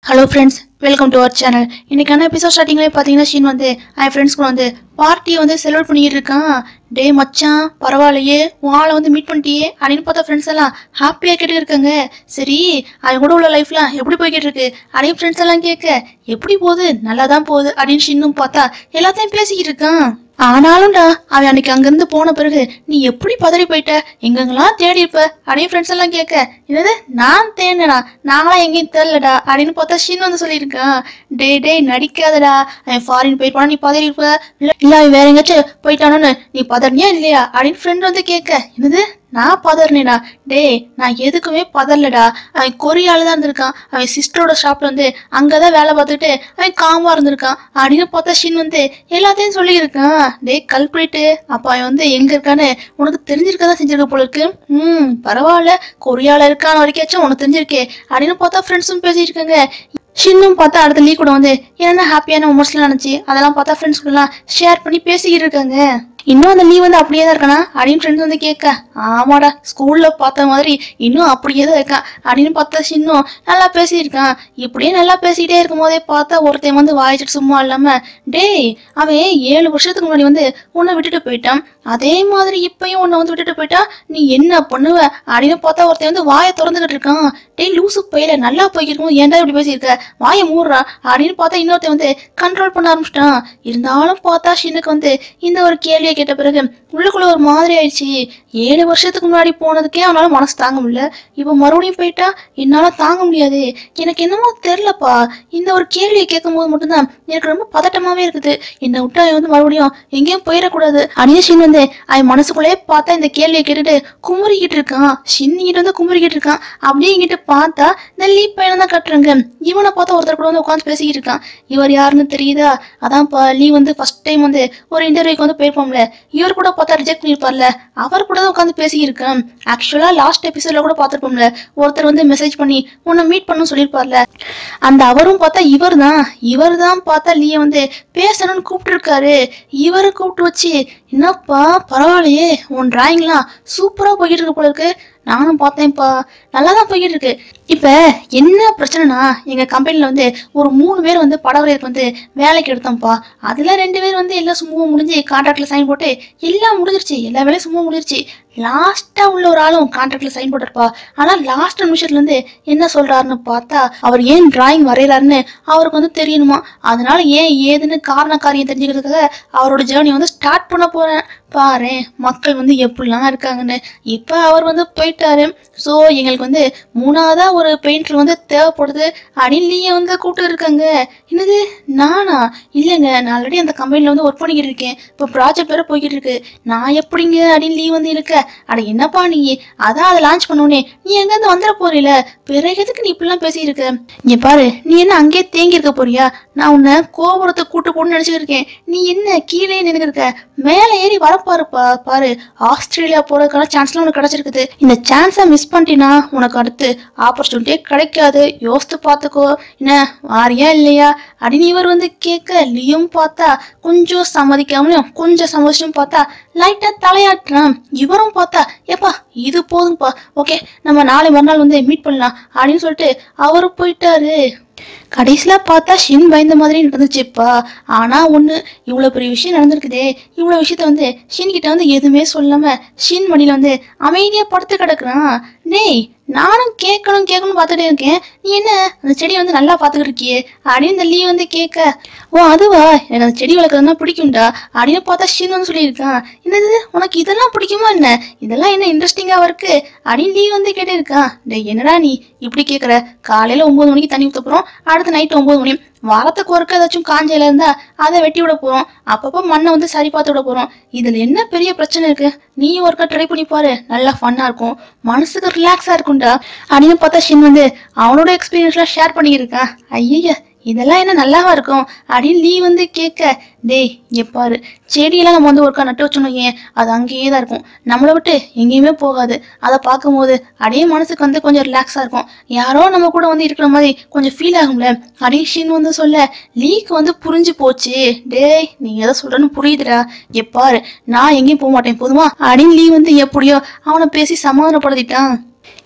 hello friends welcome to our channel இன்னைக்கான episode ஸ்டார்டிங்லேயே பார்த்தீங்கன்னா ஷீன் வந்து என் ஃப்ரெண்ட்ஸ் கூட வந்து பார்ட்டியை வந்து செலிப்ரேட் பண்ணிட்டு இருக்கான் டே மச்சான் பரவாயில்லையே வாழை வந்து மீட் பண்ணிட்டியே அப்படின்னு பார்த்தா ஃப்ரெண்ட்ஸ் எல்லாம் ஹாப்பியாக கேட்டு இருக்காங்க சரி அவன் கூட உள்ள லைஃப்லாம் எப்படி போய்கிட்டு இருக்கு அப்படின்னு ஃப்ரெண்ட்ஸ் எல்லாம் கேட்க எப்படி போகுது நல்லா தான் போகுது அப்படின்னு ஷின்னும் பார்த்தா எல்லாத்தையும் பேசிக்கிட்டு இருக்கான் ஆனாலும்டா அவன் அன்னைக்கு அங்கிருந்து போன பிறகு நீ எப்படி பதறி போயிட்ட எங்கெங்கெல்லாம் தேடி இருப்ப அப்படின்னு ஃப்ரெண்ட்ஸ் எல்லாம் கேட்க என்னது நான் தேடினடா நாங்களாம் எங்கேயும் தெரியலடா அப்படின்னு பார்த்தா ஷின் வந்து சொல்லியிருக்கான் டே டே நடிக்காதடா அவன் ஃபாரின் போயிருப்பானா நீ பதறி இருப்ப இல்ல இல்ல அவன் வேற எங்கேயாச்சும் போயிட்டானோன்னு நீ பதறினியா இல்லையா அப்படின்னு ஃப்ரெண்ட் வந்து கேட்க என்னது நான் பதறினேடா டேய் நான் எதுக்குமே பதறலடா அவன் கொரியால தான் இருந்திருக்கான் அவன் சிஸ்டரோட ஷாப்ல வந்து அங்கதான் வேலை பார்த்துட்டு அவன் காமா இருந்திருக்கான் அப்படின்னு பார்த்தா ஷின் வந்து எல்லாத்தையும் சொல்லியிருக்கான் டேய் கல்பிரிட்டு அப்ப அவன் வந்து எங்க இருக்கான்னு உனக்கு தெரிஞ்சிருக்கதான் செஞ்சிருக்க போல இருக்கு ம் பரவாயில்ல கொரியால இருக்கான வரைக்காச்சும் உனக்கு தெரிஞ்சிருக்கே அப்படின்னு பார்த்தா ஃப்ரெண்ட்ஸும் பேசியிருக்காங்க ஷின்னும் பார்த்தா அடுத்த லீ கூட வந்து என்னென்ன ஹாப்பியான மொமெண்ட்ஸ்லாம் நினச்சி அதெல்லாம் பார்த்தா ஃப்ரெண்ட்ஸ் கூடலாம் ஷேர் பண்ணி பேசிக்கிட்டு இருக்காங்க இன்னும் அந்த லீ வந்து அப்படியே தான் இருக்கானா அப்படின்னு ஃப்ரெண்ட்ஸ் வந்து கேட்க ஆமாடா ஸ்கூல்ல பார்த்த மாதிரி இன்னும் அப்படியே தான் இருக்கான் அப்படின்னு பார்த்தா ஷின்னும் நல்லா பேசியிருக்கான் இப்படியே நல்லா பேசிக்கிட்டே இருக்கும் போதே பார்த்தா ஒருத்தன் வந்து வாய்ச்சிட்டு சும்மா இல்லாம டேய் அவன் ஏழு வருஷத்துக்கு முன்னாடி வந்து உன்னை விட்டுட்டு போயிட்டான் அதே மாதிரி இப்பயும் உன்னை வந்து விட்டுட்டு போயிட்டா நீ என்ன பண்ணுவ அப்படின்னு பார்த்தா ஒருத்தன் வந்து வாயை திறந்துகிட்டு இருக்கான் டேய் லூசு பையில நல்லா போய்க்கிருக்கும் ஏன்டா இப்படி பேசியிருக்க வாயை மூடுறா அப்படின்னு பார்த்தா இன்னொருத்தன் வந்து கண்ட்ரோல் பண்ண ஆரம்பிச்சிட்டான் இருந்தாலும் பார்த்தா ஷினுக்கு வந்து இந்த ஒரு கேள்வியை கேட்ட பிறகு உள்ளுக்குள்ள ஒரு மாதிரி ஆயிடுச்சு ஏழு வருஷத்துக்கு முன்னாடி போனதுக்கே அவனால மனசு தாங்க முடியல இப்போ மறுபடியும் போயிட்டா என்னால தாங்க முடியாது எனக்கு என்னமோ தெரிலப்பா இந்த ஒரு கேள்வியை கேட்கும் போது மட்டும்தான் எனக்கு ரொம்ப பதட்டமாவே இருக்குது என்னை விட்டு அவன் வந்து மறுபடியும் எங்கேயும் போயிடக்கூடாது அப்படின்னு ஷின் வந்து அவன் மனசுக்குள்ளேயே பார்த்தா இந்த கேள்வியை கேட்டுட்டு குமுறிக்கிட்டு இருக்கான் ஷின்னிக்கிட்டு வந்து குமுறிக்கிட்டு இருக்கான் அப்படியே இங்கிட்டு பார்த்தா இந்த லீப் பையனை தான் கட்டுறாங்க இவனை பார்த்தா ஒருத்தர் கூட வந்து உட்காந்து பேசிக்கிட்டு இருக்கான் இவர் யாருன்னு தெரியுதா அதான்ப்பா லீ வந்து ஃபர்ஸ்ட் டைம் வந்து ஒரு இன்டர்வியூக்கு வந்து போயிருப்போம்ல இவர் கூட பார்த்தா ரிஜெக்ட் பண்ணியிருப்பார்ல அவர் கூட தான் உட்காந்து பேசியிருக்கேன் ஆக்சுவலாக லாஸ்ட் எபிசோட்ல கூட பார்த்துருப்போம்ல ஒருத்தர் வந்து மெசேஜ் பண்ணி உன்னை மீட் பண்ண சொல்லியிருப்பார்ல அந்த அவரும் பார்த்தா இவர் தான் இவர் தான் பார்த்தா லீய வந்து பேசணும்னு கூப்பிட்டுருக்காரு இவரை கூப்பிட்டு வச்சு என்னப்பா பரவாயில்லையே உன் டிராயிங்லாம் சூப்பராக போய்கிட்டு இருக்கு போல இருக்கு நானும் பார்த்தேன்ப்பா நல்லா தான் போய்கிட்டு இருக்கு இப்போ என்ன பிரச்சனைனா எங்கள் கம்பெனியில் வந்து ஒரு மூணு பேர் வந்து படவரையருக்கு வந்து வேலைக்கு எடுத்தோம்ப்பா அதில் ரெண்டு பேர் வந்து எல்லாம் சும்மா முடிஞ்சு கான்ட்ராக்டில் சைன் போட்டு எல்லாம் முடிஞ்சிருச்சு எல்லா வேலையும் சும்மா முடிஞ்சிருச்சு லாஸ்ட்டாக உள்ள ஒரு ஆளும் கான்ட்ராக்டில் சைன் போட்டிருப்பா ஆனால் லாஸ்ட் நிமிஷத்துல இருந்து என்ன சொல்கிறாருன்னு பார்த்தா அவர் ஏன் டிராயிங் வரைகிறாருன்னு அவருக்கு வந்து தெரியணுமா அதனால ஏன் ஏதுன்னு காரண காரியம் தெரிஞ்சுக்கிறதுக்காக அவரோட ஜேர்னி வந்து ஸ்டார்ட் பண்ண போகிறேன் பாரு மக்கள் வந்து எப்படிலாம் இருக்காங்கன்னு இப்போ அவர் வந்து போயிட்டாரு ஸோ எங்களுக்கு வந்து மூணாவதாக ஒரு பெயிண்டர் வந்து தேவைப்படுது அப்படின்னு நீங்க வந்து கூப்பிட்டு இருக்காங்க என்னது நானா இல்லைங்க நான் ஆல்ரெடி அந்த கம்பெனியில் வந்து ஒர்க் பண்ணிக்கிட்டு இருக்கேன் இப்போ ப்ராஜெக்ட் வேற போய்கிட்டு இருக்கு நான் எப்படிங்க அப்படின்னு லீவ் வந்து இருக்க அட என்னப்பா நீ அதான் அதை லான்ச் பண்ணுவோனே நீ எங்கேருந்து வந்துட போறீல பிறகு எதுக்கு நீ இப்படிலாம் பேசியிருக்க இங்க பாரு நீ என்ன அங்கேயே தேங்கி இருக்க போறியா நான் உன்னை கோபுரத்தை கூட்டு போன்னு நினைச்சிட்டு இருக்கேன் நீ என்ன கீழே நின்று இருக்க மேலே ஏறி வரப்பாருப்பா பாரு ஆஸ்திரேலியா போறதுக்கான சான்ஸ்லாம் உனக்கு கிடைச்சிருக்குது இந்த சான்ஸை மிஸ் பண்ணிட்டீன்னா உனக்கு அடுத்து ஆப்பர்ச்சுனிட்டியே கிடைக்காது யோசித்து பார்த்துக்கோ என்ன வாரியா இல்லையா அப்படின்னு இவர் வந்து கேட்க லியும் பார்த்தா கொஞ்சம் சம்மதிக்காமலையும் கொஞ்சம் சம்மதிச்சும் பார்த்தா லைட்டா தலையாட்டுறான் இவரும் பார்த்தா ஏப்பா இது போதும்ப்பா ஓகே நம்ம நாளை மறுநாள் வந்து மீட் பண்ணலாம் அப்படின்னு சொல்லிட்டு அவரு போயிட்டாரு கடைசியில் பார்த்தா ஷின் பயந்த மாதிரி நடந்துச்சுப்பா ஆனால் ஒன்று இவ்வளோ பெரிய விஷயம் நடந்திருக்குதே இவ்வளோ விஷயத்த வந்து ஷின் கிட்ட வந்து எதுவுமே சொல்லாமல் ஷின் மடியில் வந்து அமைதியாக படுத்து கிடக்குறான் டேய் நானும் கேட்கணும் கேட்கணும் பார்த்துட்டே இருக்கேன் நீ என்ன அந்த செடியை வந்து நல்லா பார்த்துக்கிட்டு இருக்கியே அப்படின்னு இந்த லீ வந்து கேட்க ஓ அதுவா எனக்கு அந்த செடி வளர்க்குறதுனா பிடிக்கும்டா அப்படின்னு பார்த்தா ஷின் வந்து சொல்லியிருக்கான் என்னது உனக்கு இதெல்லாம் பிடிக்குமா என்ன இதெல்லாம் என்ன இன்ட்ரெஸ்டிங்காக இருக்கு அப்படின்னு லீ வந்து கேட்டிருக்கான் டேய் என்னடா நீ இப்படி கேட்குற காலையில் ஒம்பது மணிக்கு தண்ணி ஊற்ற போகிறோம் அடுத்த நைட்டு ஒம்பது மணி வாரத்துக்கு ஒருக்க ஏதாச்சும் காஞ்சையில இருந்தா அதை வெட்டி விட போறோம் அப்பப்போ மண்ணை வந்து சரி பார்த்து விட போறோம் இதுல என்ன பெரிய பிரச்சனை இருக்கு நீ ஒருக்கா ட்ரை பண்ணி பாரு நல்லா ஃபன்னா இருக்கும் மனசுக்கு ரிலாக்ஸா இருக்கும்டா அப்படின்னு பார்த்தா ஷின் வந்து அவனோட எக்ஸ்பீரியன்ஸ்லாம் ஷேர் பண்ணியிருக்கான் ஐயய்ய இதெல்லாம் என்ன நல்லாவா இருக்கும் அப்படின்னு நீ வந்து கேட்க டேய் இங்க பாரு செடியெல்லாம் நம்ம வந்து ஒருக்கா நட்டு வச்சோம் ஏன் அது அங்கேயே தான் இருக்கும் நம்மளை விட்டு எங்கேயுமே போகாது அதை பார்க்கும்போது அப்படியே மனசுக்கு வந்து கொஞ்சம் ரிலாக்ஸாக இருக்கும் யாரோ நம்ம கூட வந்து இருக்கிற மாதிரி கொஞ்சம் ஃபீல் ஆகும்ல அப்படின்னு ஷின் வந்து சொல்ல லீக்கு வந்து புரிஞ்சு போச்சு டேய் நீ எதை சொல்றன்னு புரியுதுடா இங்க பாரு நான் எங்கேயும் போக மாட்டேன் போதுமா அப்படின்னு லீ வந்து எப்படியோ அவனை பேசி சமாதானப்படுத்திட்டான்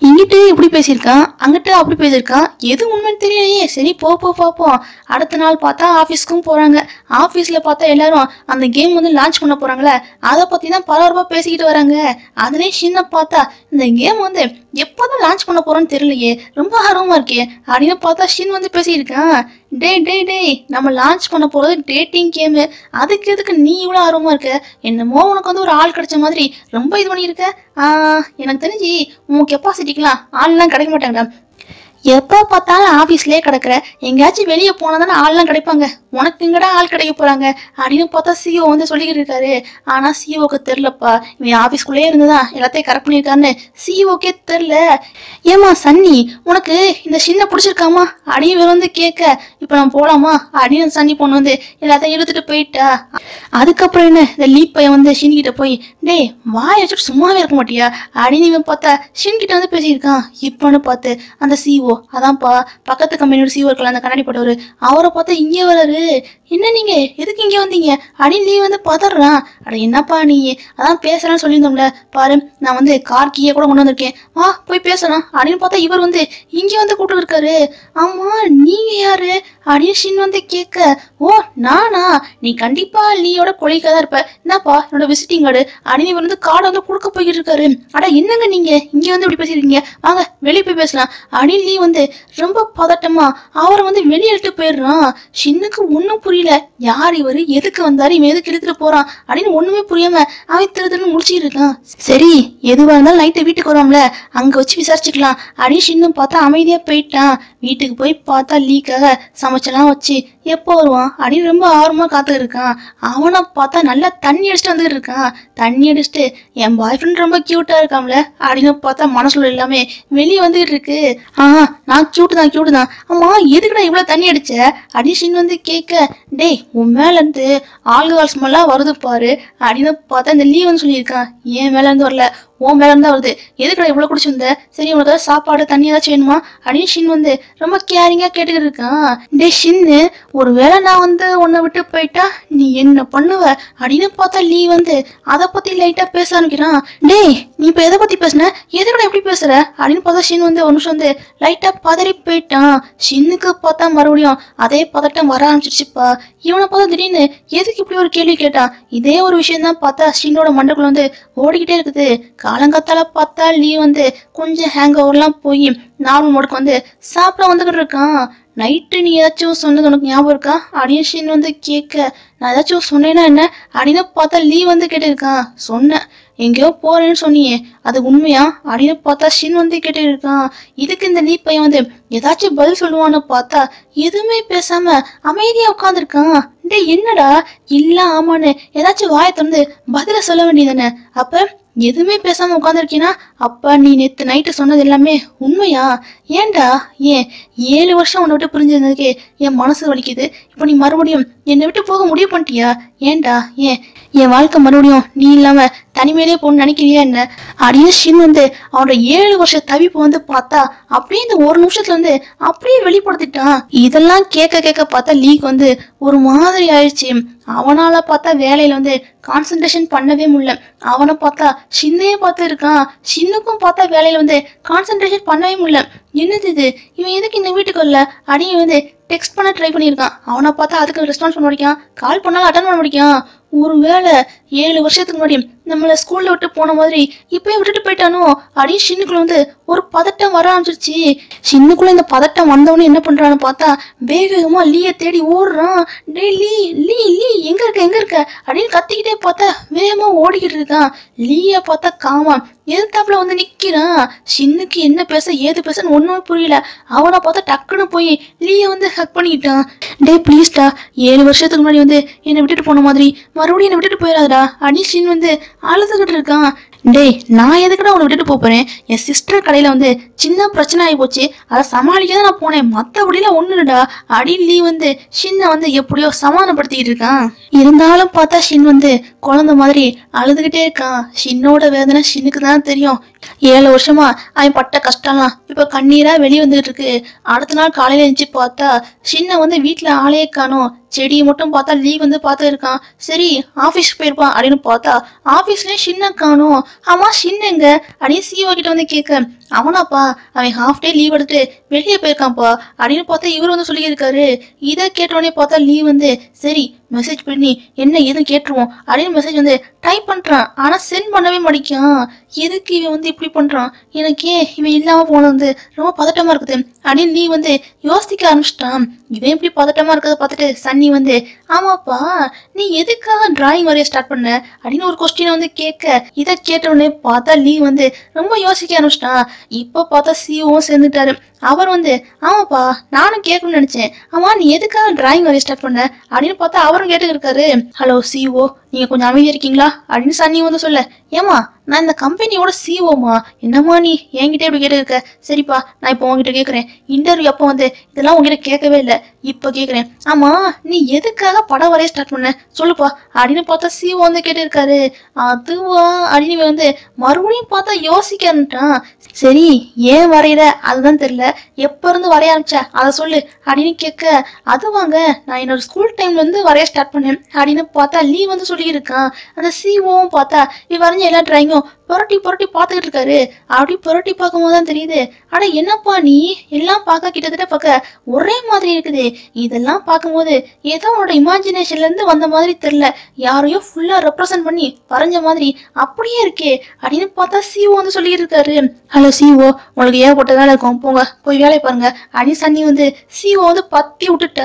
இங்கிட்டு இப்படி பேசியிருக்கான் அங்கிட்டு அப்படி பேசியிருக்கான் எது உண்மைன்னு தெரியலையே சரி போ போ பார்ப்போம் அடுத்த நாள் பார்த்தா ஆஃபீஸ்க்கும் போகிறாங்க ஆஃபீஸில் பார்த்தா எல்லாரும் அந்த கேம் வந்து லான்ச் பண்ண போகிறாங்களே அதை பற்றி தான் பரபரப்பாக பேசிக்கிட்டு வராங்க அதுலேயும் சின்ன பார்த்தா இந்த கேம் வந்து எப்போதான் லான்ச் பண்ண போகிறோன்னு தெரியலையே ரொம்ப ஆர்வமாக இருக்கே அப்படின்னு பார்த்தா ஷின் வந்து பேசியிருக்கான் டேய் டேய் டேய் நம்ம லான்ச் பண்ண போகிறது டேட்டிங் கேமு அதுக்கு எதுக்கு நீ இவ்வளோ ஆர்வமாக இருக்க என்னமோ உனக்கு வந்து ஒரு ஆள் கிடைச்ச மாதிரி ரொம்ப இது பண்ணியிருக்க ஆ, எனக்கு தெரிஞ்சு உன் கெப்பாசிட்டிக்கெலாம் ஆள்லாம் கிடைக்க மாட்டாங்கடா எப்போ பார்த்தாலும் ஆஃபீஸ்லேயே கிடக்குற எங்கேயாச்சும் வெளியே போனால் தானே ஆள்லாம் கிடைப்பாங்க உனக்கு எங்கடா ஆள் கிடைக்க போகிறாங்க அப்படின்னு பார்த்தா சிஓ வந்து சொல்லிக்கிட்டு இருக்காரு ஆனால் சிஓக்கு தெரிலப்பா இவன் ஆஃபீஸ்க்குள்ளேயே இருந்துதா எல்லாத்தையும் கரெக்ட் பண்ணியிருக்காருன்னு சிஓக்கே தெரில ஏமா சன்னி உனக்கு இந்த சின்ன பிடிச்சிருக்காமா அப்படின்னு இவர் வந்து கேட்க இப்போ நம்ம போகலாமா அப்படின்னு சன்னி பொண்ணு வந்து எல்லாத்தையும் இழுத்துட்டு போயிட்டா அதுக்கப்புறம் என்ன இந்த லீப் பையன் வந்து ஷின் கிட்ட போய் டேய் வாய வச்சுட்டு சும்மாவே இருக்க மாட்டியா அப்படின்னு இவன் பார்த்தா ஷின் கிட்ட வந்து பேசியிருக்கான் இப்போன்னு பார்த்து அந்த சிஓ அதான்ப்பா பக்கத்து கம்பெனியோட சிஓ இருக்கல அந்த கண்ணாடி போட்டவர் அவரை பார்த்தா இங்கே வராரு என்ன நீங்க எதுக்கு இங்கே வந்தீங்க அப்படின்னு நீ வந்து பதறான் அட என்னப்பா நீ அதான் பேசலாம்னு சொல்லியிருந்தோம்ல பாரு நான் வந்து கார் கீயை கூட கொண்டு வந்திருக்கேன் வா போய் பேசலாம் அப்படின்னு பார்த்தா இவர் வந்து இங்கே வந்து கூப்பிட்டு இருக்காரு ஆமா நீங்க யாரு அப்படின்னு ஷின் வந்து கேட்க ஓ நானா நீ கண்டிப்பா நீயோட கொலைக்கா தான் இருப்ப என்னப்பா என்னோட விசிட்டிங் கார்டு அப்படின்னு இவர் வந்து கார்டை வந்து கொடுக்க போய்கிட்டு இருக்காரு அட என்னங்க நீங்க இங்க வந்து இப்படி பேசிருக்கீங்க வாங்க வெளியே போய் பேசலாம் அப்படின்னு நீ வந்து ரொம்ப பதட்டமா அவரை வந்து வெளியிட்டு போயிடுறான் ஷின்னுக்கு ஒன்றும் புரியல யார் இவர் எதுக்கு வந்தாரு இவன் எதுக்கு இழுத்துட்டு போறான் அப்படின்னு ஒண்ணுமே புரியாம அவன் திரு திருன்னு முடிச்சிட்டு இருக்கான் சரி எதுவா இருந்தாலும் நைட்டு வீட்டுக்கு வரோம்ல அங்க வச்சு விசாரிச்சுக்கலாம் அப்படின்னு ஷின்னும் பார்த்தா அமைதியா போயிட்டான் வீட்டுக்கு போய் பார்த்தா லீக்காக சமைச்செல்லாம் வச்சு எப்போ வருவான் அப்படின்னு ரொம்ப ஆர்வமா காத்து இருக்கான் அவனை பார்த்தா நல்லா தண்ணி அடிச்சுட்டு வந்துட்டு இருக்கான் தண்ணி அடிச்சுட்டு என் பாய் ஃப்ரெண்ட் ரொம்ப கியூட்டா இருக்காம்ல அப்படின்னு பார்த்தா மனசுல எல்லாமே வெளியே வந்துகிட்டு இருக்கு ஆ நான் கியூட்டு தான் கியூட்டு தான் ஆமா எதுக்குடா இவ்வளவு தண்ணி அடிச்ச அப்படின்னு ஷின் வந்து கேட்க டேய் உன் மேல இருந்து ஆல்கஹால் ஸ்மெல்லாம் வருது பாரு அப்படின்னு பார்த்தா இந்த லீவ் வந்து சொல்லியிருக்கான் என் மேல இருந்து வரல உன் மேல இருந்தா வருது எதுக்குடா இவ்வளவு குடிச்சிருந்த சரி உனக்கு ஏதாவது சாப்பாடு தண்ணி ஏதாச்சும் வேணுமா அப்படின்னு ஷின் வந்து ரொம்ப கேரிங்கா கேட்டுக்கிட்டு இருக்கான் டே ஷின்னு ஒருவேளை நான் வந்து உன்னை விட்டு போயிட்டா நீ என்ன பண்ணுவ அப்படின்னு பார்த்தா லீ வந்து அதை பத்தி லைட்டா பேச ஆரம்பிக்கிறான் டேய் நீ இப்ப எதை பத்தி பேசுன எதுக்குடா எப்படி பேசுற அப்படின்னு பார்த்தா ஷின் வந்து ஒரு நிமிஷம் வந்து லைட்டா பதறி போயிட்டான் ஷின்னுக்கு பார்த்தா மறுபடியும் அதே பதட்டம் வர ஆரம்பிச்சிருச்சுப்பா இவனை பார்த்தா திடீர்னு எதுக்கு இப்படி ஒரு கேள்வி கேட்டான் இதே ஒரு விஷயம் தான் பார்த்தா ஷின்னோட மண்டக்குள்ள வந்து ஓடிக்கிட்டே இருக்குது காலங்காத்தால பார்த்தா லீ வந்து கொஞ்சம் ஹேங் ஓவர்லாம் போய் நார்மல் மோடுக்கு வந்து சாப்பிட வந்துகிட்டு இருக்கான் நைட்டு நீ ஏதாச்சும் சொன்னது உனக்கு ஞாபகம் இருக்கா அப்படின்னு ஷின் வந்து கேட்க நான் ஏதாச்சும் சொன்னேன்னா என்ன அப்படின்னு பார்த்தா லீ வந்து கேட்டிருக்கான் சொன்னேன் எங்கேயோ போறேன்னு சொன்னியே அது உண்மையா அப்படின்னு பார்த்தா ஷின் வந்து கேட்டிருக்கான் இதுக்கு இந்த லீ பையன் வந்து ஏதாச்சும் பதில் சொல்லுவான்னு பார்த்தா எதுவுமே பேசாம அமைதியா உட்காந்துருக்கான் டேய் என்னடா இல்ல ஆமான்னு ஏதாச்சும் வாயை திறந்து பதில சொல்ல வேண்டியதானே அப்ப எதுவுமே பேசாம உட்காந்துருக்கீனா அப்ப நீ நேத்து நைட்டு சொன்னது எல்லாமே உண்மையா ஏன்டா ஏன் ஏழு வருஷம் உன்னை விட்டு பிரிஞ்சிருந்ததுக்கே என் மனசு வலிக்குது இப்போ நீ மறுபடியும் என்னை விட்டு போக முடிவு பண்ணிட்டியா ஏன்டா ஏன் என் வாழ்க்கை மறுபடியும் நீ இல்லாம தனிமையிலே போகணும்னு நினைக்கிறியா என்ன அப்படின்னு ஷின் வந்து அவனோட ஏழு வருஷ தவிப்பு வந்து பார்த்தா அப்படியே இந்த ஒரு நிமிஷத்துல வந்து அப்படியே வெளிப்படுத்திட்டான் இதெல்லாம் கேட்க கேட்க பார்த்தா லீக் வந்து ஒரு மாதிரி ஆயிடுச்சு அவனால பார்த்தா வேலையில வந்து கான்சென்ட்ரேஷன் பண்ணவே முடியல அவனை பார்த்தா ஷின்னையே பார்த்து இருக்கான் ஷின்னுக்கும் பார்த்தா வேலையில வந்து கான்சென்ட்ரேஷன் பண்ணவே முடியல என்னது இது இவன் எதுக்கு இந்த வீட்டுக்கு வரல அப்படின்னு வந்து டெக்ஸ்ட் பண்ண ட்ரை பண்ணியிருக்கான் அவனை பார்த்தா அதுக்கு ரெஸ்பான்ஸ் பண்ண முடியும் கால் பண்ணாலும் அட்டன் பண்ண முடியும் ஒருவேளை ஏழு வருஷத்துக்கு முன்னாடி நம்மளை ஸ்கூல்ல விட்டு போன மாதிரி இப்பயும் விட்டுட்டு போயிட்டானோ அப்படின்னு ஷின்னுக்குள்ள வந்து ஒரு பதட்டம் வர ஆரம்பிச்சிருச்சு ஷின்னுக்குள்ள இந்த பதட்டம் வந்தவொடனே என்ன பண்றான்னு பார்த்தா வேக வேகமா லீய தேடி ஓடுறான் டேய் லீ லீ லீ எங்க இருக்க எங்க இருக்க அப்படின்னு கத்திக்கிட்டே பார்த்தா வேகமா ஓடிக்கிட்டு இருக்கான் லீய பார்த்தா காமா எதிர்த்தாப்புல வந்து நிக்கிறான் ஷின்னுக்கு என்ன பேச ஏது பேசன்னு ஒண்ணுமே புரியல அவனை பார்த்தா டக்குன்னு போய் லீய வந்து ஹக் பண்ணிக்கிட்டான் டே ப்ளீஸ்டா ஏழு வருஷத்துக்கு முன்னாடி வந்து என்னை விட்டுட்டு போன மாதிரி மறுபடியும் என்னை விட்டுட்டு போயிடாதடா அப்படின்னு ஷின் வந்து அழுதுகிட்டு இருக்கான் டேய் நான் எதுக்குடா உன்னை விட்டுட்டு போப் போறேன் என் சிஸ்டர் கடையில வந்து சின்ன பிரச்சனை ஆகி போச்சு அதை சமாளிக்க தான் நான் போனேன் மற்றபடிலாம் ஒண்ணு இல்லடா அப்படின்னு நீ வந்து ஷின்னை வந்து எப்படியோ சமாதானப்படுத்திக்கிட்டு இருக்கான் இருந்தாலும் பார்த்தா ஷின் வந்து குழந்தை மாதிரி அழுதுகிட்டே இருக்கான் ஷின்னோட வேதனை ஷின்னுக்கு தான் தெரியும் ஏழு வருஷமா அவன் பட்ட கஷ்டம்லாம் இப்போ கண்ணீரா வெளியே வந்துகிட்டு இருக்கு அடுத்த நாள் காலையில எழுந்துச்சு பார்த்தா ஷின்ன வந்து வீட்டுல ஆளையே காணோம் செடியை மட்டும் பார்த்தா லீவ் வந்து பார்த்து இருக்கான் சரி ஆஃபீஸ்க்கு போயிருப்பான் அப்படின்னு பார்த்தா ஆஃபீஸ்லயும் ஷின்ன காணோம் ஆமா ஷின் எங்க அப்படின்னு சிஓ கிட்ட வந்து கேட்க அவனாப்பா அவன் ஹாஃப் டே லீவ் எடுத்துட்டு வெளியே போயிருக்கான்ப்பா அப்படின்னு பார்த்தா இவர் வந்து சொல்லியிருக்காரு இதை கேட்டோடனே பார்த்தா லீவ் வந்து சரி மெசேஜ் பண்ணி என்ன ஏதுன்னு கேட்டுருவோம் அப்படின்னு மெசேஜ் வந்து டைப் பண்றான் ஆனா சென்ட் பண்ணவே மாட்டேங்கான் எதுக்கு இவன் வந்து இப்படி பண்றான் எனக்கே இவன் இல்லாம போனது வந்து ரொம்ப பதட்டமா இருக்குது அப்படின்னு நீ வந்து யோசிக்க ஆரம்பிச்சிட்டான் இவன் இப்படி பதட்டமா இருக்கிறத பார்த்துட்டு சன்னி வந்து ஆமாப்பா நீ எதுக்காக டிராயிங் வரைய ஸ்டார்ட் பண்ண அப்படின்னு ஒரு கொஸ்டினை வந்து கேட்க இதை கேட்டவுடனே பார்த்தா லீ வந்து ரொம்ப யோசிக்க ஆரம்பிச்சிட்டான் இப்போ பார்த்தா சிஓவும் சேர்ந்துட்டாரு அவர் வந்து ஆமாப்பா நானும் கேட்கணும்னு நினைச்சேன் ஆமா நீ எதுக்காக டிராயிங் வரைய ஸ்டார்ட் பண்ண அப்படின்னு பார்த்தா அவரும் கேட்டு இருக்காரு ஹலோ சிஓ நீங்க கொஞ்சம் அமைதியா இருக்கீங்களா அப்படின்னு சன்னி வந்து சொல்ல ஏமா நான் இந்த கம்பெனியோட சிஓமா என்னம்மா நீ என்கிட்ட இப்படி கேட்டு இருக்க சரிப்பா நான் இப்போ உங்ககிட்ட கேட்குறேன் இன்டர்வியூ அப்போ வந்து இதெல்லாம் உங்ககிட்ட கேட்கவே இல்லை இப்போ கேட்குறேன் ஆமா நீ எதுக்காக படம் வரைய ஸ்டார்ட் பண்ண சொல்லுப்பா அப்படின்னு பார்த்தா சிஓ வந்து கேட்டு இருக்காரு அதுவா அப்படின்னு இவன் வந்து மறுபடியும் பார்த்தா யோசிக்கன்ட்டான் சரி ஏன் வரைகிற அதுதான் தெரியல எப்போ இருந்து வரைய ஆரம்பிச்ச அதை சொல்லு அப்படின்னு கேட்க அது வாங்க நான் என்னோட ஸ்கூல் டைம்ல இருந்து வரைய ஸ்டார்ட் பண்ணேன் அப்படின்னு பார்த்தா லீ வந்து சொல்லியிருக்கான் அந்த சிஓவும் பார்த்தா நீ வரைஞ்ச எல்லா டிராயிங்கும் புரட்டி புரட்டி பார்த்துக்கிட்டு இருக்காரு அப்படி புரட்டி பார்க்கும்போது தான் தெரியுது அட என்னப்பா நீ எல்லாம் பார்க்க கிட்டத்தட்ட பார்க்க ஒரே மாதிரி இருக்குது இதெல்லாம் பார்க்கும்போது ஏதோ உன்னோட இமேஜினேஷன்ல இருந்து வந்த மாதிரி தெரியல யாரையோ ஃபுல்லா ரெப்ரசன்ட் பண்ணி வரைஞ்ச மாதிரி அப்படியே இருக்கே அப்படின்னு பார்த்தா சிஓ வந்து சொல்லிட்டு இருக்காரு ஹலோ சிஓ உங்களுக்கு ஏகப்பட்ட வேலை இருக்கும் போங்க போய் வேலையை பாருங்க அப்படின்னு சன்னி வந்து சிஓ வந்து பத்தி விட்டுட்டா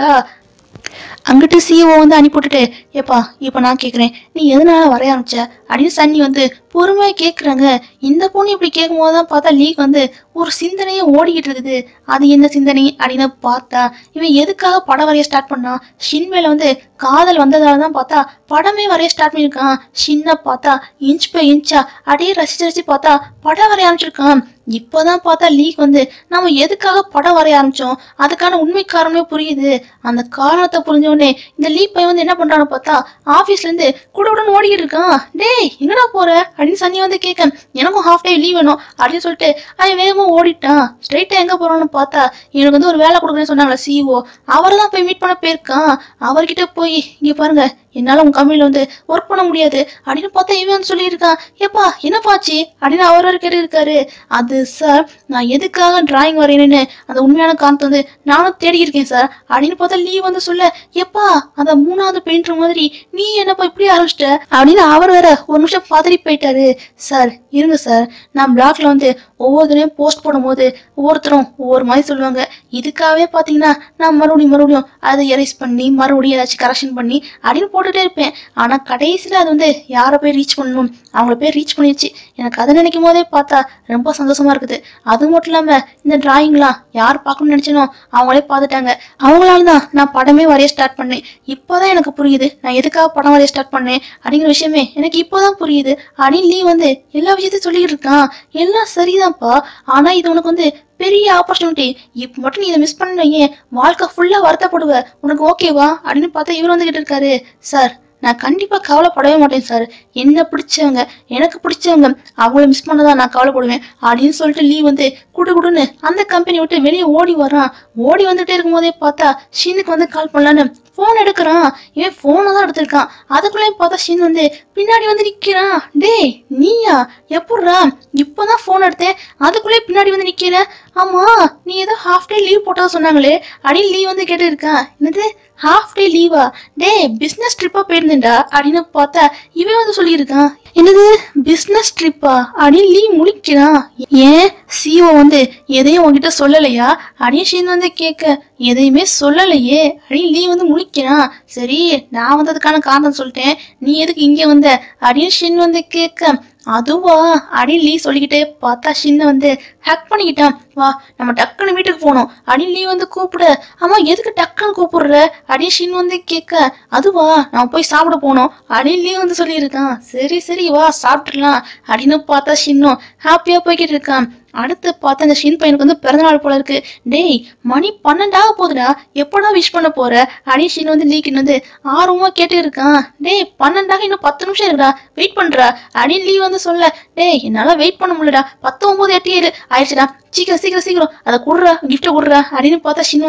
அங்கிட்டு சிஓ வந்து அனுப்பிவிட்டுட்டு ஏப்பா இப்போ நான் கேட்குறேன் நீ எதனால வரைய ஆரம்பிச்ச அப்படின்னு சன்னி வந்து பொறுமையாக கேட்குறாங்க இந்த பொண்ணு இப்படி கேட்கும்போது தான் பார்த்தா லீக் வந்து ஒரு சிந்தனையே ஓடிக்கிட்டு இருக்குது அது என்ன சிந்தனை அப்படின்னு பார்த்தா இவன் எதுக்காக படம் வரைய ஸ்டார்ட் பண்ணான் ஷின் மேல வந்து காதல் வந்ததால தான் பார்த்தா படமே வரைய ஸ்டார்ட் பண்ணியிருக்கான் ஷின்னை பார்த்தா இன்ச் பை இன்ச்சா அப்படியே ரசிச்சு ரசிச்சு பார்த்தா படம் வரைய ஆரம்பிச்சிருக்கான் இப்போதான் பார்த்தா லீக் வந்து நம்ம எதுக்காக படம் வரைய ஆரம்பிச்சோம் அதுக்கான உண்மை காரணமே புரியுது அந்த காரணத்தை புரிஞ்ச உடனே இந்த லீக் பையன் வந்து என்ன பண்றான்னு பார்த்தா ஆபீஸ்ல இருந்து கூட உடனே ஓடிக்கிட்டு இருக்கான் டேய் எங்கடா போற அப்படின்னு சன்னி வந்து கேட்க எனக்கும் ஹாஃப் டே லீவ் வேணும் அப்படின்னு சொல்லிட்டு அவன் வேகமா ஓடிட்டான் ஸ்ட்ரைட்டா எங்க போறான்னு பார்த்தா எனக்கு வந்து ஒரு வேலை கொடுக்குறேன்னு சொன்னாங்களே சிஓ அவரை தான் போய் மீட் பண்ண போயிருக்கான் அவர்கிட்ட போய் இங்க பாருங்க என்னால உங்க கம்பெனில வந்து ஒர்க் பண்ண முடியாது அப்படின்னு பார்த்தா இவன் வந்து சொல்லியிருக்கான் ஏப்பா என்னப்பாச்சு அப்படின்னு அவர் வேற கேட்டு இருக்காரு அது சார் நான் எதுக்காக டிராயிங் வரையணும்னு அந்த உண்மையான காரணத்தை வந்து நானும் தேடி இருக்கேன் சார் அப்படின்னு பார்த்தா லீவ் வந்து சொல்ல எப்பா அந்த மூணாவது பெயிண்டர் மாதிரி நீ என்னப்பா இப்படி ஆரம்பிச்சிட்ட அப்படின்னு அவர் வேற ஒரு நிமிஷம் பதறி போயிட்டாரு சார் இருங்க சார் நான் பிளாக்ல வந்து ஒவ்வொருத்தரையும் போஸ்ட் போடும்போது ஒவ்வொருத்தரும் ஒவ்வொரு மாதிரி சொல்லுவாங்க இதுக்காகவே பார்த்தீங்கன்னா நான் மறுபடியும் மறுபடியும் அதை எரேஸ் பண்ணி மறுபடியும் ஏதாச்சும் கரெக்ஷன் பண்ணி அப்படின்னு போட்டுட்டே இருப்பேன் ஆனால் கடைசியில் அது வந்து யாரை போய் ரீச் பண்ணணும் அவங்கள போய் ரீச் பண்ணிடுச்சு எனக்கு அதை நினைக்கும் போதே பார்த்தா ரொம்ப சந்தோஷமா இருக்குது அது மட்டும் இல்லாமல் இந்த டிராயிங்லாம் யார் பார்க்கணும்னு நினச்சனோ அவங்களே பார்த்துட்டாங்க அவங்களால தான் நான் படமே வரைய ஸ்டார்ட் பண்ணேன் இப்போதான் எனக்கு புரியுது நான் எதுக்காக படம் வரைய ஸ்டார்ட் பண்ணேன் அப்படிங்கிற விஷயமே எனக்கு இப்போதான் புரியுது அப்படின்னு நீ வந்து எல்லா விஷயத்தையும் சொல்லிட்டு இருக்கான் எல்லாம் சரிதான்ப்பா ஆனா இது உனக்கு வந்து பெரிய ஆப்பர்ச்சுனிட்டி இப்போ மட்டும் நீ இதை மிஸ் பண்ணீங்க வாழ்க்கை ஃபுல்லா வருத்தப்படுவ உனக்கு ஓகேவா அப்படின்னு பார்த்தா இவர் வந்துகிட்டு இருக்காரு சார் நான் கண்டிப்பா கவலைப்படவே மாட்டேன் சார் என்ன பிடிச்சவங்க எனக்கு பிடிச்சவங்க அவங்கள மிஸ் பண்ணதான் நான் கவலைப்படுவேன் அப்படின்னு சொல்லிட்டு லீ வந்து குடு குடுன்னு அந்த கம்பெனி விட்டு வெளியே ஓடி வரான் ஓடி வந்துட்டே இருக்கும்போதே பார்த்தா ஷீனுக்கு வந்து கால் பண்ணலான்னு ஃபோன் எடுக்கிறான் இவன் ஃபோனை தான் எடுத்திருக்கான் அதுக்குள்ளேயும் பார்த்தா ஷீன் வந்து பின்னாடி வந்து நிக்கிறான் டேய் நீயா எப்பட்றா இப்போதான் ஃபோன் எடுத்தேன் அதுக்குள்ளே பின்னாடி வந்து நிக்கிற ஆமா நீ ஏதோ ஹாஃப் டே லீவ் போட்டதா சொன்னாங்களே அப்படின்னு லீவ் வந்து கேட்டு இருக்கான் என்னது ஹாஃப் டே லீவா டேய் பிஸ்னஸ் ட்ரிப்பா போயிருந்தேன்டா அப்படின்னு பார்த்தா இவன் வந்து சொல்லியிருக்கான் என்னது பிஸ்னஸ் ட்ரிப்பா அப்படின்னு லீவ் முழிக்கிறான் ஏன் சிஓ வந்து எதையும் உன்கிட்ட சொல்லலையா அப்படின்னு ஷீன் வந்து கேட்க எதையுமே சொல்லலையே அப்படின்னு லீ வந்து முழிக்கிறான் சரி நான் வந்ததுக்கான காரணம் சொல்லிட்டேன் நீ எதுக்கு இங்கே வந்த அப்படின்னு ஷின் வந்து கேட்க அதுவா அப்படின்னு லீ சொல்லிக்கிட்டே பார்த்தா ஷின்னை வந்து ஹேக் பண்ணிக்கிட்டான் வா நம்ம டக்குன்னு வீட்டுக்கு போகணும் அப்படின்னு லீ வந்து கூப்பிட ஆமா எதுக்கு டக்குன்னு கூப்பிடுற அப்படின்னு ஷின் வந்து கேட்க அதுவா நான் போய் சாப்பிட போனோம் அப்படின்னு லீ வந்து சொல்லியிருக்கான் சரி சரி வா சாப்பிட்டுக்கலாம் அப்படின்னு பார்த்தா ஷின்னும் ஹாப்பியா போய்கிட்டு இருக்கான் அடுத்து பார்த்தா இந்த ஷின் பையனுக்கு வந்து பிறந்தநாள் போல இருக்கு டேய் மணி பன்னெண்டாக போகுதுடா எப்படா விஷ் பண்ண போற அப்படின்னு ஷின் வந்து லீக்கின் வந்து ஆர்வமா கேட்டு இருக்கான் டேய் பன்னெண்டாக இன்னும் பத்து நிமிஷம் இருக்குடா வெயிட் பண்றா அப்படின்னு லீ வந்து சொல்ல டேய் என்னால வெயிட் பண்ண முடியலடா பத்து ஒன்பது எட்டு ஏழு ஆயிடுச்சுடா சீக்கிரம் சீக்கிரம் சீக்கிரம் அதை கொடுறா கிஃப்ட்டை கொடுறா அப்படின்னு பார்த்தா ஷின் வந்து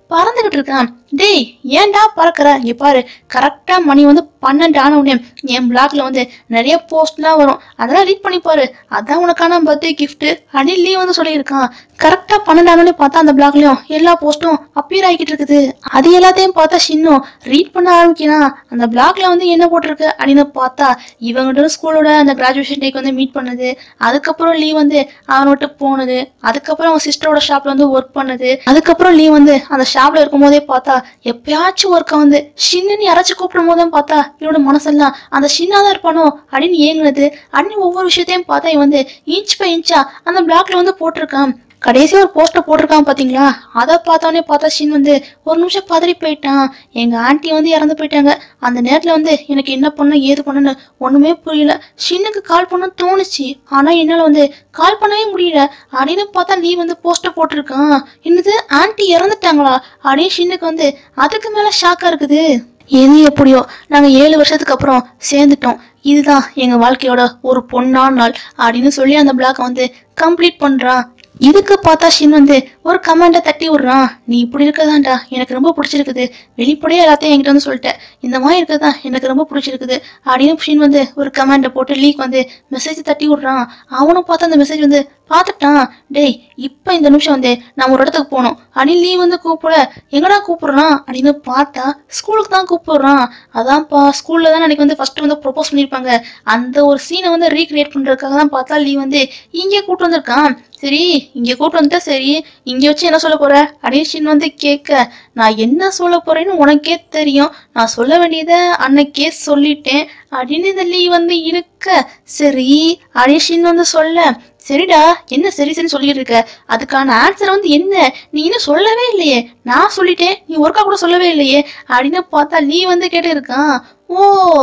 பறந்துகிட்டு இருக்கான் டேய் ஏன்டா பறக்கிற இங்க பாரு கரெக்டா மணி வந்து பன்னெண்டு ஆன உடனே என் பிளாக்ல வந்து நிறைய போஸ்ட்லாம் வரும் அதெல்லாம் ரீட் பண்ணி பாரு அதான் உனக்கான பர்த்டே gift அப்படின்னு லீ வந்து சொல்லியிருக்கான் கரெக்டா பன்னெண்டு ஆனோடனே பார்த்தா அந்த பிளாக்லயும் எல்லா போஸ்ட்டும் அப்பியர் ஆகிக்கிட்டு இருக்குது அது எல்லாத்தையும் பார்த்தா சின்னும் ரீட் பண்ண ஆரம்பிக்கிறான் அந்த பிளாக்ல வந்து என்ன போட்டிருக்கு அப்படின்னு பார்த்தா இவங்கள்ட்ட ஸ்கூலோட அந்த கிராஜுவேஷன் டேக்கு வந்து மீட் பண்ணது அதுக்கப்புறம் லீ வந்து அவன் விட்டு போனது அதுக்கப்புறம் அவன் சிஸ்டரோட ஷாப்ல வந்து ஒர்க் பண்ணது அதுக்கப்புறம் லீ வந்து அந்த ஷாப்ல இருக்கும் போதே பார்த்தா எப்பயாச்சும் ஒர்க்கை வந்து ஷின்னு யாராச்சும் கூப்பிடும் போதும் பார்த்தா இவனோட மனசெல்லாம் அந்த ஷின்னா தான் இருப்பானோ அப்படின்னு ஏங்குனது அப்படின்னு ஒவ்வொரு விஷயத்தையும் பார்த்தா இவன் வந்து இன்ச் பை இன்ச்சா அந்த பிளாக்ல வந்து போட்டிருக்கான் கடைசி ஒரு போஸ்டர் போட்டிருக்கான் பாத்தீங்களா அதை பார்த்தோன்னே பார்த்தா ஷின் வந்து ஒரு நிமிஷம் பதறி போயிட்டான் எங்க ஆன்ட்டி வந்து இறந்து போயிட்டாங்க அந்த நேரத்துல வந்து எனக்கு என்ன பண்ண ஏது பண்ணன்னு ஒண்ணுமே புரியல ஷின்னுக்கு கால் பண்ண தோணுச்சு ஆனா என்னால வந்து கால் பண்ணவே முடியல அப்படின்னு பார்த்தா நீ வந்து போஸ்டர் போட்டிருக்கான் என்னது ஆன்ட்டி இறந்துட்டாங்களா அப்படின்னு ஷின்னுக்கு வந்து அதுக்கு மேல ஷாக்கா இருக்குது எது எப்படியோ நாங்க ஏழு வருஷத்துக்கு அப்புறம் சேர்ந்துட்டோம் இதுதான் எங்க வாழ்க்கையோட ஒரு பொன்னான நாள் அப்படின்னு சொல்லி அந்த பிளாக்கை வந்து கம்ப்ளீட் பண்றான் இதுக்கு பார்த்தா ஷின் வந்து ஒரு கமெண்ட்டை தட்டி விடுறான் நீ இப்படி இருக்கதான்டா எனக்கு ரொம்ப பிடிச்சிருக்குது வெளிப்படையா எல்லாத்தையும் என்கிட்ட வந்து சொல்லிட்டேன் இந்த மாதிரி இருக்கதான் எனக்கு ரொம்ப பிடிச்சிருக்குது அப்படின்னு ஷின் வந்து ஒரு கமெண்ட்டை போட்டு லீக் வந்து மெசேஜ் தட்டி விடுறான் அவனும் பார்த்து அந்த மெசேஜ் வந்து பார்த்துட்டான் டேய் இப்போ இந்த நிமிஷம் வந்து நான் ஒரு இடத்துக்கு போகணும் அப்படின்னு லீ வந்து கூப்பிட எங்கடா கூப்பிடுறான் அப்படின்னு பார்த்தா ஸ்கூலுக்கு தான் கூப்பிடுறான் அதான்ப்பா ஸ்கூல்ல தான் எனக்கு வந்து ஃபர்ஸ்ட் வந்து ப்ரொபோஸ் பண்ணியிருப்பாங்க அந்த ஒரு சீனை வந்து ரீக்ரியேட் பண்றதுக்காக தான் பார்த்தா லீ வந்து இங்கே கூப்பிட்டு வந்திருக்கான் சரி இங்கே கூப்பிட்டு வந்துட்டா சரி இங்கே வச்சு என்ன சொல்ல போற அப்படின்னு ஷின் வந்து கேட்க நான் என்ன சொல்ல போறேன்னு உனக்கே தெரியும் நான் சொல்ல வேண்டியதை அன்னைக்கே சொல்லிட்டேன் அப்படின்னு இந்த லீ வந்து இழுக்க சரி அப்படின்னு ஷின் வந்து சொல்ல சரிடா என்ன சரி சரி சொல்லிட்டு இருக்க அதுக்கான ஆன்சர் வந்து என்ன நீ இன்னும் சொல்லவே இல்லையே நான் சொல்லிட்டேன் நீ ஒர்க்கா கூட சொல்லவே இல்லையே அப்படின்னு பார்த்தா நீ வந்து கேட்டு இருக்கான் ஓ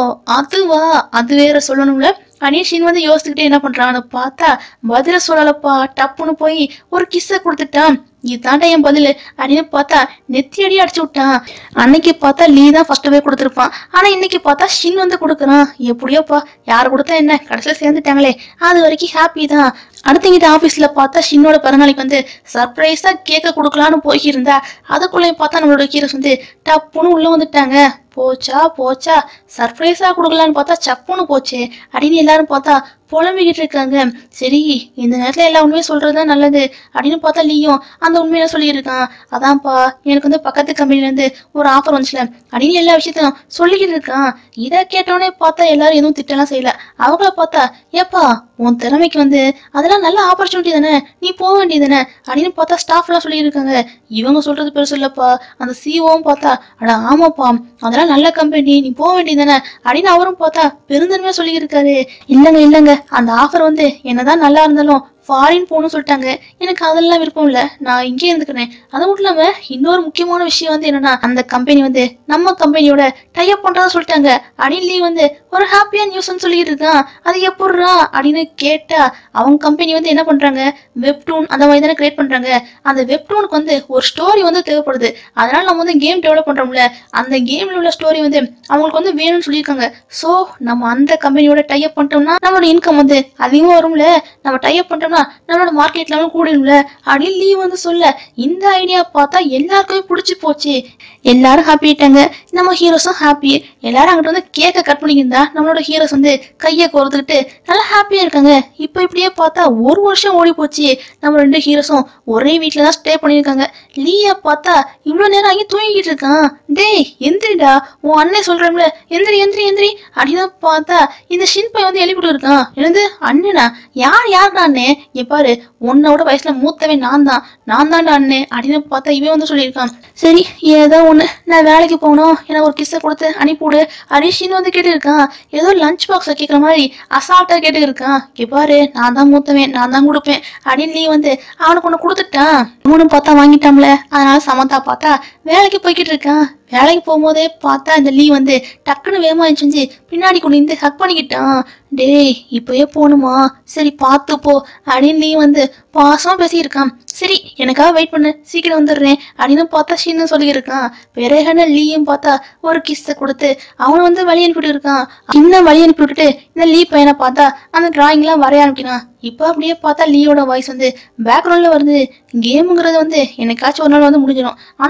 அதுவா அது வேற சொல்லணும்ல அனீஷின் வந்து யோசிச்சுக்கிட்டே என்ன பண்றான்னு பார்த்தா பதில சொல்லலப்பா டப்புன்னு போய் ஒரு கிஸ்ஸை கொடுத்துட்டான் இதுதான்டா என் பதில் அப்படின்னு பார்த்தா நெத்தி அடி அடிச்சு விட்டான் அன்னைக்கு பார்த்தா லீ தான் ஃபர்ஸ்ட் போய் கொடுத்துருப்பான் ஆனா இன்னைக்கு பார்த்தா ஷின் வந்து கொடுக்குறான் எப்படியோப்பா யார் கொடுத்தா என்ன கடைசியில் சேர்ந்துட்டாங்களே அது வரைக்கும் ஹாப்பி தான் அடுத்தங்கிட்ட ஆபீஸ்ல பார்த்தா ஷின்னோட பிறநாளைக்கு வந்து சர்ப்ரைஸா கேக்க கொடுக்கலான்னு போயிருந்தா அதுக்குள்ளேயும் பார்த்தா நம்மளோட ஹீரோஸ் வந்து டப்புன்னு உள்ள வந்துட்டாங்க போச்சா போச்சா சர்ப்ரைஸா கொடுக்கலான்னு பார்த்தா சப்புன்னு போச்சே அப்படின்னு எல்லாரும் பார்த்தா புலம்பிக்கிட்டு இருக்காங்க சரி இந்த நேரத்துல எல்லா உண்மையும் சொல்றதுதான் நல்லது அப்படின்னு பார்த்தா லீயும் அந்த உண்மையில சொல்லியிருக்கான் அதான்ப்பா எனக்கு வந்து பக்கத்து கம்பெனில இருந்து ஒரு ஆஃபர் வந்துச்சுல அப்படின்னு எல்லா விஷயத்தையும் சொல்லிக்கிட்டு இருக்கான் இதை கேட்டோடனே பார்த்தா எல்லாரும் எதுவும் திட்டலாம் செய்யல அவங்கள பார்த்தா ஏப்பா உன் திறமைக்கு வந்து அதெல்லாம் நல்ல ஆப்பர்ச்சுனிட்டி தானே நீ போக வேண்டியது தானே அப்படின்னு பார்த்தா ஸ்டாஃப் எல்லாம் சொல்லியிருக்காங்க இவங்க சொல்றது பெருசு இல்லப்பா அந்த சிஓவும் பார்த்தா அட ஆமாப்பா அதெல்லாம் நல்ல கம்பெனி நீ போக வேண்டியது தானே அப்படின்னு அவரும் பார்த்தா பெருந்தன்மையா சொல்லியிருக்காரு இல்லைங்க இல்லைங்க அந்த ஆஃபர் வந்து என்னதான் நல்லா இருந்தாலும் ஃபாரின் போகணும்னு சொல்லிட்டாங்க எனக்கு அதெல்லாம் விருப்பம் இல்லை நான் இங்கே இருந்துக்கிறேன் அது மட்டும் இல்லாம இன்னொரு முக்கியமான விஷயம் வந்து என்னன்னா அந்த கம்பெனி வந்து நம்ம கம்பெனியோட டைப் பண்றதா சொல்லிட்டாங்க அப்படின்னு லீ வந்து ஒரு ஹாப்பியா நியூஸ்னு சொல்லிட்டு இருக்கான் அது எப்படிரா அப்படின்னு கேட்டா அவங்க கம்பெனி வந்து என்ன பண்றாங்க வெப்டூன் அந்த மாதிரி தானே கிரியேட் பண்றாங்க அந்த வெப்டூனுக்கு வந்து ஒரு ஸ்டோரி வந்து தேவைப்படுது அதனால நம்ம வந்து கேம் டெவலப் பண்றோம்ல அந்த கேம்ல உள்ள ஸ்டோரி வந்து அவங்களுக்கு வந்து வேணும்னு சொல்லியிருக்காங்க ஸோ நம்ம அந்த கம்பெனியோட டைப் பண்ணிட்டோம்னா நம்மளோட இன்கம் வந்து அதிகமாக வரும்ல நம்ம டைப் பண்ணிட்டோம்னா நம்மளோட மார்க்கெட் லெவலும் கூடும்ல அப்படின்னு லீவ் வந்து சொல்ல இந்த ஐடியா பார்த்தா எல்லாருக்குமே பிடிச்சி போச்சு எல்லாரும் ஹாப்பி ஆயிட்டாங்க நம்ம ஹீரோஸும் ஹாப்பி எல்லாரும் அங்கிட்ட வந்து கேக்க கட் பண்ணிக்கிருந்தா நம்மளோட ஹீரோஸ் வந்து கையை கோர்த்துக்கிட்டு நல்லா ஹாப்பியா இருக்காங்க இப்போ இப்படியே பார்த்தா ஒரு வருஷம் ஓடி போச்சு நம்ம ரெண்டு ஹீரோஸும் ஒரே வீட்டில் தான் ஸ்டே பண்ணியிருக்காங்க லீயா பார்த்தா இவ்வளோ நேரம் அங்கே தூங்கிக்கிட்டு இருக்கான் டேய் எந்திரிடா உன் அண்ணன் சொல்கிறோம்ல எந்திரி எந்திரி எந்திரி அப்படின்னு பார்த்தா இந்த ஷின்பை வந்து எழுப்பிட்டு இருக்கான் என்னது அண்ணனா யார் யாருடா அண்ணே இங்க பாரு உன்னோட வயசுல மூத்தவன் நான் தான் நான் தான்டா அண்ணே அப்படின்னு பார்த்தா இவன் வந்து சொல்லியிருக்கான் சரி ஏதோ ஒன்று நான் வேலைக்கு போகணும் எனக்கு ஒரு கிஸ்ஸை கொடுத்து அனுப்பிவிடு அப்படின்னு ஷின் வந்து கேட்டு இருக்கான் ஏதோ லஞ்ச் பாக்ஸை கேட்குற மாதிரி அசால்ட்டாக கேட்டு இருக்கான் இங்க பாரு நான் தான் மூத்தவன் நான் தான் கொடுப்பேன் அப்படின்னு நீ வந்து அவனுக்கு ஒன்று கொடுத்துட்டான் அவனும் பார்த்தா வாங்கிட்டான்ல அதனால சமந்தா பார்த்தா வேலைக்கு போய்கிட்டு இருக்கான் வேலைக்கு போகும்போதே பார்த்தா இந்த லீ வந்து டக்குன்னு வேகமா செஞ்சு பின்னாடி கொண்டு வந்து ஹக் பண்ணிக்கிட்டான் டேய் இப்போயே போகணுமா சரி பார்த்து போ அப்படின்னு நீ வந்து பாசமா பேசியிருக்கான் சரி எனக்காக வெயிட் பண்ணு சீக்கிரம் வந்துடுறேன் அப்படின்னு பார்த்தா ஷின்னு சொல்லியிருக்கான் பிறகுன லீயும் பார்த்தா ஒரு கிஸ்ஸை கொடுத்து அவனை வந்து வழி அனுப்பிட்டு இருக்கான் இன்னும் வழி அனுப்பி விட்டுட்டு இந்த லீ பையனை பார்த்தா அந்த டிராயிங்லாம் வரைய ஆரம்பிக்கிறான் இப்போ அப்படியே பார்த்தா லீயோட வாய்ஸ் வந்து பேக்ரவுண்டில் வருது கேமுங்கிறது வந்து என்னைக்காச்சும் ஒரு நாள் வந்து முடிஞ்சிடும் ஆனால் வாழ்க்கை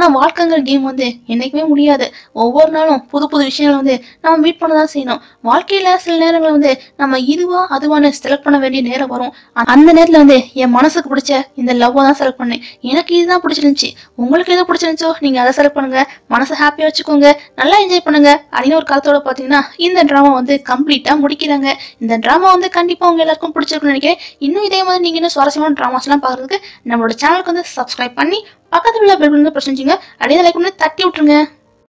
வாழ்க்கைங்கிற கேம் வந்து என்னைக்குமே முடியாது ஒவ்வொரு நாளும் புது புது விஷயங்களை வந்து நம்ம மீட் பண்ண தான் செய்யணும் வாழ்க்கையில சில நேரங்கள் வந்து நம்ம இதுவா அதுவான்னு செலக்ட் பண்ண வேண்டிய நேரம் வரும் அ- அந்த நேரத்துல வந்து என் மனசுக்கு பிடிச்ச இந்த லவ்வை தான் செலக்ட் பண்ணேன் எனக்கு இதுதான் பிடிச்சிருந்துச்சு உங்களுக்கு எது பிடிச்சிருந்துச்சோ நீங்க அதை செலக்ட் பண்ணுங்க மனசை ஹாப்பியா வச்சுக்கோங்க நல்லா என்ஜாய் பண்ணுங்க அப்படின்னு ஒரு காலத்தோட பாத்தீங்கன்னா இந்த டிராமா வந்து கம்ப்ளீட்டா முடிக்கிறாங்க இந்த டிராமா வந்து கண்டிப்பா உங்க எல்லாருக்கும் பிடிச்சிருக்கும்னு நினைக்கிறேன் இன்னும் இதே மாதிரி நீங்க இன்னும் சுவாரஸ்யமான டிராமாஸ் எல்லாம் பாக்குறதுக்கு நம்மளோட சேனலுக்கு வந்து சப்ஸ்கிரைப் பண்ணி பக்கத்துல உள்ள பெல் வந்து பிரச்சனை அப்படியே லைக் பண்ணி தட்டி விட்டுருங்க